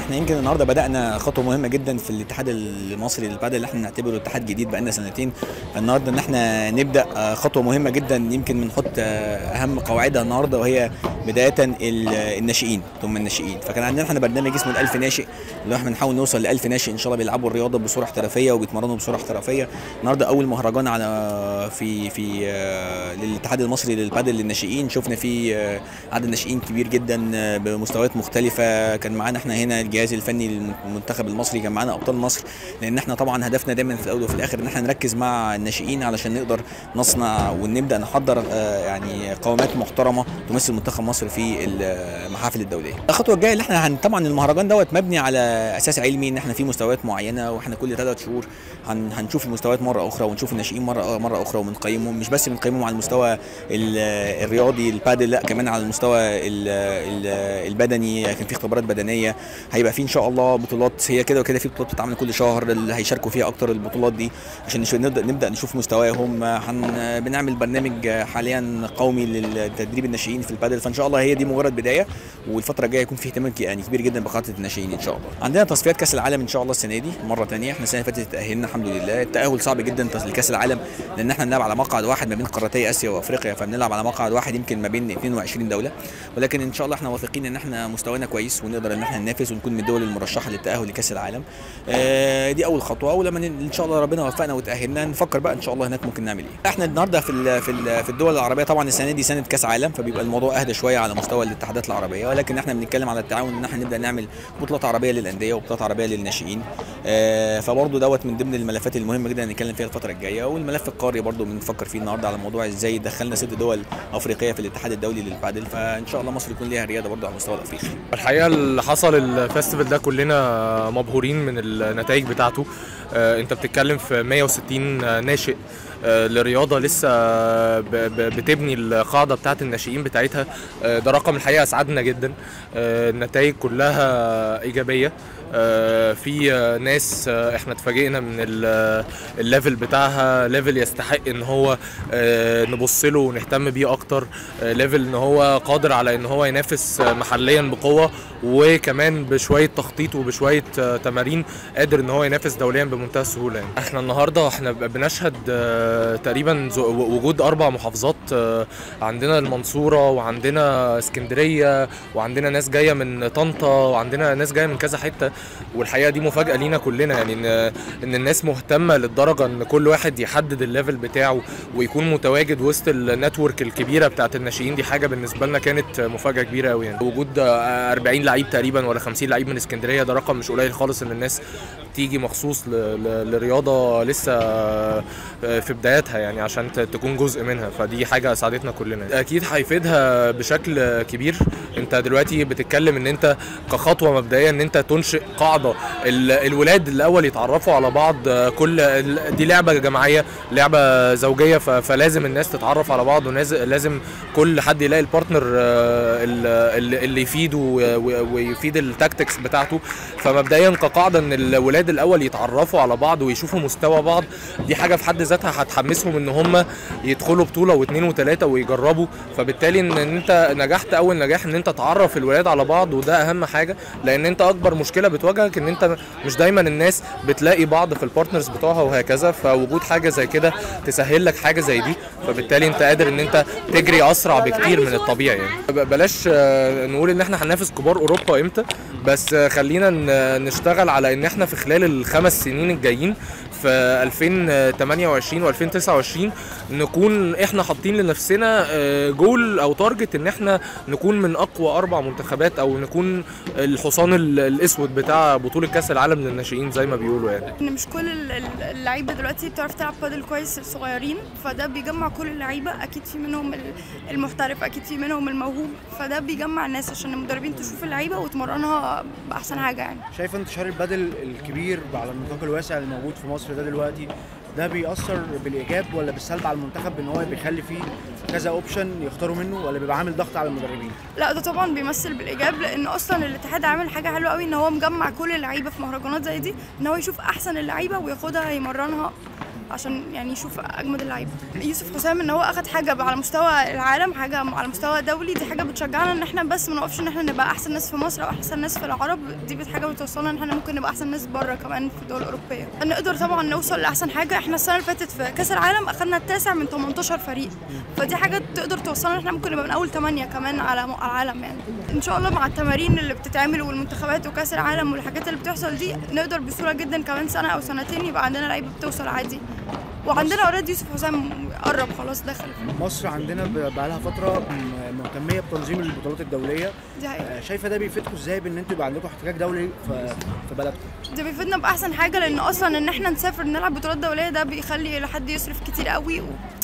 احنا يمكن النهارده بدانا خطوه مهمه جدا في الاتحاد المصري للبادل اللي احنا نعتبره اتحاد جديد بقالنا سنتين فالنهارده ان احنا نبدا آه، خطوه مهمه جدا يمكن بنحط آه، اهم قواعدها النهارده وهي بدايه ال- الناشئين ثم الناشئين فكان عندنا احنا برنامج اسمه الألف ناشئ اللي احنا بنحاول نوصل ل 1000 ناشئ ان شاء الله بيلعبوا الرياضه بصوره احترافيه وبيتمرنوا بصوره احترافيه النهارده اول مهرجان على في في آه، للاتحاد المصري للبادل للناشئين شفنا فيه آه، عدد ناشئين كبير جدا آه، بمستويات مختلفه كان معانا احنا هنا الجهاز الفني للمنتخب المصري كان معانا ابطال مصر لان احنا طبعا هدفنا دايما في الاول وفي الاخر ان احنا نركز مع الناشئين علشان نقدر نصنع ونبدا نحضر آه، يعني قوامات محترمه تمثل منتخب مصر في المحافل الدوليه. الخطوه الجايه اللي احنا هن طبعا المهرجان دوت مبني على اساس علمي ان احنا في مستويات معينه واحنا كل ثلاث شهور هن هنشوف المستويات مره اخرى ونشوف الناشئين مره مره اخرى وبنقيمهم مش بس بنقيمهم على المستوى ال- الرياضي البادل لا كمان على المستوى ال- ال- البدني كان في اختبارات بدنيه هيبقى في ان شاء الله بطولات هي كده وكده في بطولات بتتعمل كل شهر اللي هيشاركوا فيها اكتر البطولات دي عشان نشوف نبدا نبدا نشوف مستواهم هن بنعمل برنامج حاليا قومي للتدريب الناشئين في البادل فان شاء الله هي دي مجرد بدايه والفتره الجايه يكون في اهتمام ك- يعني كبير جدا بقاعده الناشئين ان شاء الله عندنا تصفيات كاس العالم ان شاء الله السنه دي مره ثانيه احنا السنه اللي فاتت تاهلنا الحمد لله التاهل صعب جدا لكاس العالم لان احنا بنلعب على مقعد واحد ما بين قارتي اسيا وافريقيا فبنلعب على مقعد واحد يمكن ما بين 22 دوله ولكن ان شاء الله احنا واثقين ان احنا مستوانا كويس ونقدر ان احنا ننافس ونكون من الدول المرشحه للتاهل لكاس العالم آه، دي اول خطوه ولما ن- ان شاء الله ربنا وفقنا وتاهلنا نفكر بقى ان شاء الله هناك ممكن نعمل ايه احنا النهارده في ال في ال في الدول العربيه طبعا السنه دي سنه كاس عالم فبيبقى الموضوع اهدى شويه على مستوى الاتحادات العربيه ولكن احنا بنتكلم على التعاون ان احنا نبدا نعمل بطولات عربيه للانديه وبطولات عربيه للناشئين آه، فبرضه دوت من ضمن الملفات المهمه جدا نتكلم فيها الفتره الجايه والملف القاري برضه بنفكر فيه النهارده على موضوع ازاي دخلنا ست دول افريقيه في الاتحاد الدولي للبادل فان شاء الله مصر يكون ليها رياده برضه على المستوى الافريقي الحقيقه اللي حصل الفestival ده كلنا مبهورين من النتائج بتاعته آه، انت بتتكلم في 160 ناشئ آه، لرياضه لسه ب- ب- بتبني القاعده بتاعه الناشئين بتاعتها آه، ده رقم الحقيقه اسعدنا جدا آه، النتائج كلها ايجابيه آه، في آه، ناس آه، احنا اتفاجئنا من ال- الليفل بتاعها ليفل يستحق ان هو آه، نبص له ونهتم بيه اكتر آه، ليفل ان هو قادر على ان هو ينافس آه، محليا بقوه وكمان بشويه تخطيط وبشويه آه، تمارين قادر ان هو ينافس دوليا بمنتهى السهوله يعني. احنا النهارده احنا ب- بنشهد آه، تقريبا ز- و- وجود اربع محافظات آه، عندنا المنصوره وعندنا اسكندريه وعندنا ناس جايه من طنطا وعندنا ناس جايه من كذا حته والحقيقه دي مفاجاه لينا كلنا يعني ان ان الناس مهتمه للدرجه ان كل واحد يحدد الليفل بتاعه ويكون متواجد وسط النتورك الكبيره بتاعت الناشئين دي حاجه بالنسبه لنا كانت مفاجاه كبيره قوي يعني وجود آه، 40 لعيب تقريبا ولا 50 لعيب من اسكندريه ده رقم مش قليل خالص ان الناس تيجي مخصوص ل- ل- لرياضه لسه آه، في بداياتها يعني عشان ت- تكون جزء منها فدي حاجه ساعدتنا كلنا اكيد هيفيدها بشكل كبير انت دلوقتي بتتكلم ان انت كخطوه مبدئيه ان انت تنشئ قاعده ال- الولاد الاول يتعرفوا على بعض آه، كل ال- دي لعبه جماعيه لعبه زوجيه ف- فلازم الناس تتعرف على بعض ولازم كل حد يلاقي البارتنر آه، ال- اللي اللي يفيده و- و- ويفيد التاكتكس بتاعته فمبدئيا كقاعده ان الولاد الاول يتعرفوا على بعض ويشوفوا مستوى بعض دي حاجه في حد ذاتها هتحمسهم ان هم يدخلوا بطوله واثنين وثلاثه ويجربوا فبالتالي ان إن انت نجحت اول نجاح ان انت تعرف الولاد على بعض وده اهم حاجه لان انت اكبر مشكله بتواجهك ان انت مش دايما الناس بتلاقي بعض في البارتنرز بتوعها وهكذا فوجود حاجه زي كده تسهل لك حاجه زي دي فبالتالي انت قادر ان انت تجري اسرع بكتير من الطبيعي يعني ب- بلاش آه، نقول ان احنا هننافس كبار اوروبا امتى بس آه، خلينا ن- نشتغل على ان احنا في خلال الخمس سنين الجايين في 2028 و2029 نكون احنا حاطين لنفسنا آه، جول او تارجت ان احنا نكون من اقوى اربع منتخبات او نكون الحصان ال- الاسود بتاع بطوله كاس العالم للناشئين زي ما بيقولوا يعني ان مش كل ال- ال- اللعيبه دلوقتي بتعرف تلعب بادل كويس الصغيرين فده بيجمع كل اللعيبه اكيد في منهم ال- المحترف اكيد في منهم الموهوب فده بيجمع الناس عشان المدربين تشوف اللعيبه وتمرنها باحسن حاجه يعني شايف انتشار البدل الكبير على النطاق الواسع اللي موجود في مصر ده دلوقتي ده بيأثر بالايجاب ولا بالسلب على المنتخب ان هو بيخلي فيه كذا اوبشن يختاروا منه ولا بيبقى عامل ضغط على المدربين لا ده طبعا بيمثل بالايجاب لان اصلا الاتحاد عامل حاجه حلوه قوي ان هو مجمع كل اللعيبه في مهرجانات زي دي ان هو يشوف احسن اللعيبه وياخدها يمرنها عشان يعني يشوف اجمد اللعيبه يوسف حسام ان هو اخد حاجه على مستوى العالم حاجه على مستوى دولي دي حاجه بتشجعنا ان احنا بس ما نقفش ان احنا نبقى احسن ناس في مصر او احسن ناس في العرب دي بت- حاجه بتوصلنا ان احنا ممكن نبقى احسن ناس بره كمان في الدول الاوروبيه نقدر طبعا نوصل لاحسن حاجه احنا السنه اللي فاتت في كاس العالم اخدنا التاسع من 18 فريق فدي حاجه تقدر توصلنا ان احنا ممكن نبقى من اول 8 كمان على م- على العالم يعني ان شاء الله مع التمارين اللي بتتعمل والمنتخبات وكاس العالم والحاجات اللي بتحصل دي نقدر بسهوله جدا كمان سنه او سنتين يبقى عندنا لعيبه بتوصل عادي وعندنا اوريدي يوسف حسام قرب خلاص دخل مصر عندنا ب- بقالها فتره م- مهتميه بتنظيم البطولات الدوليه دي حقيقة. آه، شايفه ده بيفيدكم ازاي بان انتوا يبقى عندكم احتكاك دولي في في بلدكم ده بيفيدنا باحسن حاجه لان اصلا ان احنا نسافر نلعب بطولات دوليه ده بيخلي الواحد يصرف كتير قوي و...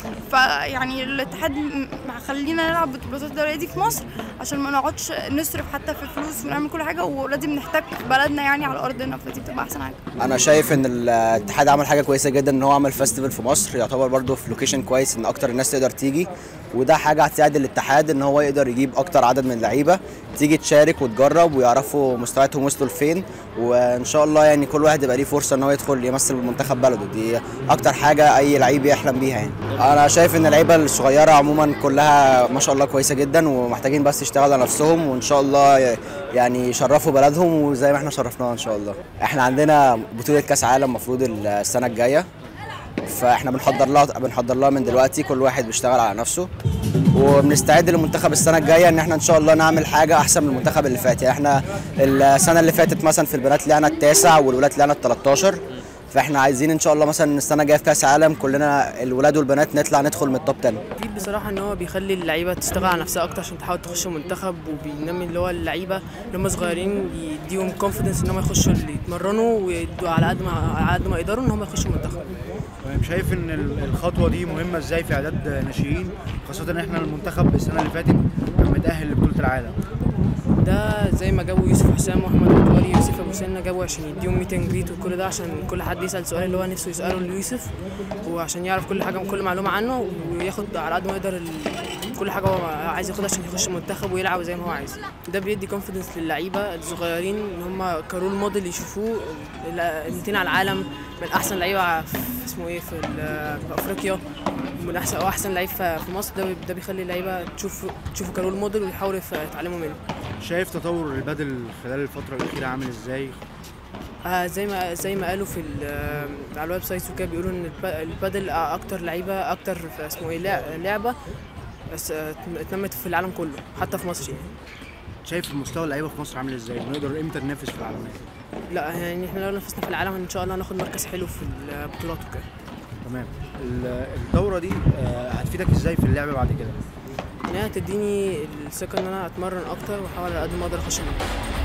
فيعني الاتحاد م- خلينا نلعب البطولات الدوليه دي في مصر عشان ما نقعدش نصرف حتى في فلوس ونعمل كل حاجه ولازم نحتاج بلدنا يعني على ارضنا فدي بتبقى احسن حاجه انا شايف ان الاتحاد عمل حاجه كويسه جدا ان هو عمل فestival في مصر يعتبر برضه في لوكيشن كويس ان اكتر الناس تقدر تيجي وده حاجه هتساعد الاتحاد ان هو يقدر يجيب اكتر عدد من اللعيبه تيجي تشارك وتجرب ويعرفوا مستوياتهم وصلوا لفين وان شاء الله يعني كل واحد يبقى ليه فرصه ان هو يدخل يمثل منتخب بلده دي اكتر حاجه اي لعيب يحلم بيها يعني انا شايف ان اللعيبه الصغيره عموما كلها ما شاء الله كويسه جدا ومحتاجين بس يشتغلوا على نفسهم وان شاء الله ي- يعني يشرفوا بلدهم وزي ما احنا شرفناها ان شاء الله احنا عندنا بطوله كاس عالم المفروض السنه الجايه فاحنا بنحضر لها بنحضر لها من دلوقتي كل واحد بيشتغل على نفسه وبنستعد للمنتخب السنه الجايه ان احنا ان شاء الله نعمل حاجه احسن من المنتخب اللي فات يعني احنا السنه اللي فاتت مثلا في البنات طلعنا التاسع والولاد طلعنا ال 13 فاحنا عايزين ان شاء الله مثلا السنه الجايه في كاس عالم كلنا الولاد والبنات نطلع ندخل من التوب 10 مفيد بصراحة ان هو بيخلي اللعيبة تشتغل على نفسها اكتر عشان تحاول تخش منتخب وبينمي اللي هو اللعيبة اللي هم صغيرين يديهم كونفيدنس ان هم يخشوا اللي يتمرنوا ويدوا على قد ما على قد ما يقدروا ان هم يخشوا منتخب طيب شايف ان ال- الخطوه دي مهمه ازاي في اعداد ناشئين خاصه ان احنا المنتخب السنه اللي فاتت كان متاهل لبطوله العالم ده زي ما جابوا يوسف حسام واحمد متولي يوسف ابو سنه جابوا عشان يديهم ميت اند جريت وكل ده عشان كل حد يسال سؤال اللي هو نفسه يساله ليوسف وعشان يعرف كل حاجه كل معلومه عنه وياخد على قد ما يقدر ال... كل حاجه هو عايز ياخدها عشان يخش المنتخب ويلعب زي ما هو عايز ده بيدي كونفيدنس للعيبه الصغيرين ان هم كرول موديل يشوفوه الاثنين على العالم من احسن لعيبه في اسمه ايه في, ال- في افريقيا من احسن او احسن لعيب في في مصر ده ده بيخلي اللعيبه تشوف تشوف كرول موديل ويحاولوا يف- يتعلموا منه شايف تطور البدل خلال الفتره الاخيره عامل ازاي آه زي ما زي ما قالوا في ال- آه، على الويب سايت وكده بيقولوا ان الب- البادل اكتر لعيبه اكتر في اسمه ايه لع- لعبه بس آه، اتنمت في العالم كله حتى في مصر يعني شايف مستوى اللعيبه في مصر عامل ازاي ونقدر امتى ننافس في العالميه لا يعني احنا لو نفسنا في العالم ان شاء الله هناخد مركز حلو في البطولات وكده تمام ال- الدوره دي آه، هتفيدك ازاي في اللعب بعد كده ان هي هتديني الثقه ان انا اتمرن اكتر واحاول على قد ما اقدر اخش المنتخب